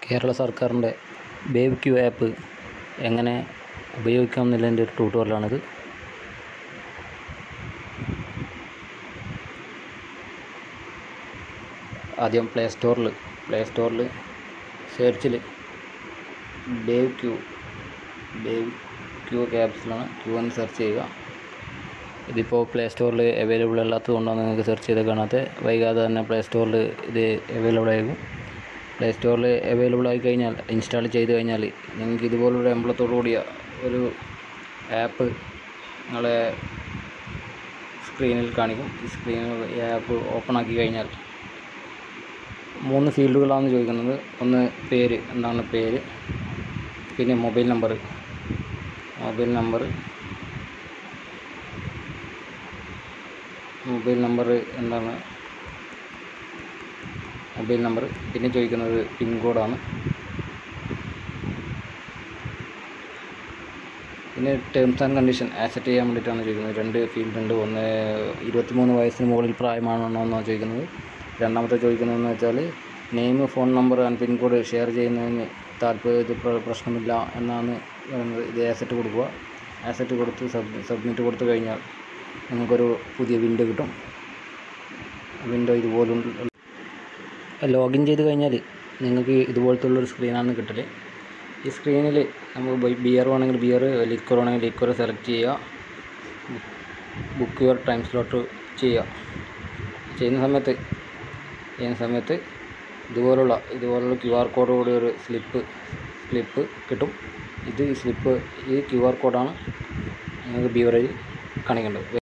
കേരള സർക്കാരിൻ്റെ babe Q app എങ്ങനെ ഉപയോഗിക്കാം എന്നുള്ളതിൻ്റെ ഒരു ട്യൂട്ടോറിയലാണിത് ആദ്യം പ്ലേ സ്റ്റോറിൽ പ്ലേ സ്റ്റോറിൽ സെർച്ചിൽ ബേവ് ക്യൂ ബേവ് ക്യൂ ക്യാപ്സിലാണ് ക്യൂ എന്ന് സെർച്ച് ചെയ്യുക ഇതിപ്പോൾ പ്ലേ സ്റ്റോറിൽ അവൈലബിൾ അല്ലാത്തത് കൊണ്ടാണ് നിങ്ങൾക്ക് സെർച്ച് ചെയ്ത് കാണാത്ത വൈകാതെ തന്നെ പ്ലേ സ്റ്റോറിൽ ഇത് അവൈലബിൾ ആകും പ്ലേ സ്റ്റോറിൽ അവൈലബിൾ ആയി കഴിഞ്ഞാൽ ഇൻസ്റ്റാൾ ചെയ്ത് കഴിഞ്ഞാൽ നിങ്ങൾക്ക് ഇതുപോലുള്ള എംബ്ലത്തോടു കൂടിയ ഒരു ആപ്പ് നിങ്ങളെ സ്ക്രീനിൽ കാണിക്കും ഈ സ്ക്രീനിൽ ഈ ആപ്പ് ഓപ്പൺ ആക്കി കഴിഞ്ഞാൽ മൂന്ന് ഫീൽഡുകളാണ് ചോദിക്കുന്നത് ഒന്ന് പേര് എന്താണ് പേര് പിന്നെ mobile number mobile number mobile number എന്താണ് മൊബൈൽ നമ്പർ പിന്നെ ചോദിക്കുന്നത് പിൻകോഡാണ് പിന്നെ ടേംസ് ആൻഡ് കണ്ടീഷൻ ആക്സെപ്റ്റ് ചെയ്യാൻ വേണ്ടിയിട്ടാണ് ചോദിക്കുന്നത് രണ്ട് ഫീൽഡ് ഉണ്ട് ഒന്ന് ഇരുപത്തിമൂന്ന് വയസ്സിന് മുകളിൽ പ്രായമാണോ എന്നാണ് ചോദിക്കുന്നത് രണ്ടാമത്തെ ചോദിക്കുന്നതെന്ന് വെച്ചാൽ name phone number and pincode share ചെയ്യുന്നതിന് താല്പര്യം ഇത് പ്ര- പ്രശ്നമില്ല എന്നാണ് പറയുന്നത് ഇത് ആസെറ്റ് കൊടുക്കുക ആസെറ്റ് കൊടുത്ത് സബ് സബ്മിറ്റ് കൊടുത്തു കഴിഞ്ഞാൽ നിങ്ങൾക്കൊരു പുതിയ വിൻഡോ കിട്ടും വിൻഡോ ഇതുപോലുള്ള ലോഗിൻ ചെയ്ത് കഴിഞ്ഞാൽ നിങ്ങൾക്ക് ഇതുപോലത്തുള്ളൊരു സ്ക്രീനാണ് കിട്ടൽ ഈ സ്ക്രീനിൽ നമുക്ക് ബിയർ വേണമെങ്കിൽ ബിയർ ലിക്വർ വേണമെങ്കിൽ ലിക്വർ സെലക്ട് ചെയ്യുക ബുക്ക് യുവർ ടൈം സ്ലോട്ട് ചെയ്യുക ചെയ്യുന്ന സമയത്ത് ചെയ്യുന്ന സമയത്ത് ഇതുപോലുള്ള ഇതുപോലുള്ള ക്യു ആർ കോഡോട് ഒരു സ്ലിപ്പ് സ്ലിപ്പ് കിട്ടും ഇത് ഈ സ്ലിപ്പ് ഈ ക്യു ആർ കോഡാണ് നിങ്ങൾക്ക് ബിയറിൽ കാണിക്കേണ്ടത്